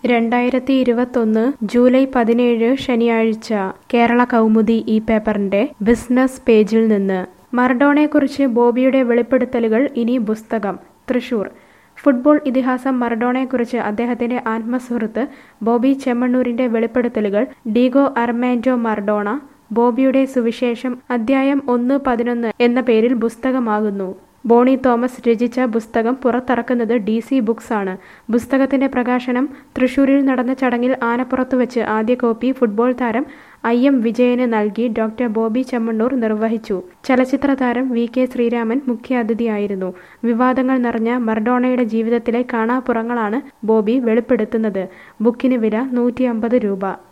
രണ്ടായിരത്തി ഇരുപത്തൊന്ന് ജൂലൈ പതിനേഴ് ശനിയാഴ്ച കേരള കൗമുദി ഈ പേപ്പറിന്റെ ബിസിനസ് പേജിൽ നിന്ന് മറഡോണയെക്കുറിച്ച് ബോബിയുടെ വെളിപ്പെടുത്തലുകൾ ഇനി പുസ്തകം തൃശൂർ ഫുട്ബോൾ ഇതിഹാസം മറഡോണയെക്കുറിച്ച് അദ്ദേഹത്തിന്റെ ആത്മസുഹൃത്ത് ബോബി ചെമ്മണ്ണൂരിന്റെ വെളിപ്പെടുത്തലുകൾ ഡീഗോ അർമാൻഡോ മറഡോണ ബോബിയുടെ സുവിശേഷം അദ്ധ്യായം ഒന്ന് പതിനൊന്ന് എന്ന പേരിൽ പുസ്തകമാകുന്നു ബോണി തോമസ് രചിച്ച പുസ്തകം പുറത്തിറക്കുന്നത് ഡി സി ബുക്സ് ആണ് പുസ്തകത്തിന്റെ പ്രകാശനം തൃശൂരിൽ നടന്ന ചടങ്ങിൽ ആനപ്പുറത്ത് വെച്ച് ആദ്യ കോപ്പി ഫുട്ബോൾ താരം ഐ എം വിജയന് നൽകി ഡോക്ടർ ബോബി ചെമ്മണ്ണൂർ നിർവഹിച്ചു ചലച്ചിത്ര താരം വി കെ ശ്രീരാമൻ മുഖ്യാതിഥിയായിരുന്നു വിവാദങ്ങൾ നിറഞ്ഞ മർഡോണയുടെ ജീവിതത്തിലെ കാണാപ്പുറങ്ങളാണ് ബോബി വെളിപ്പെടുത്തുന്നത് ബുക്കിന് വില നൂറ്റി അമ്പത് രൂപ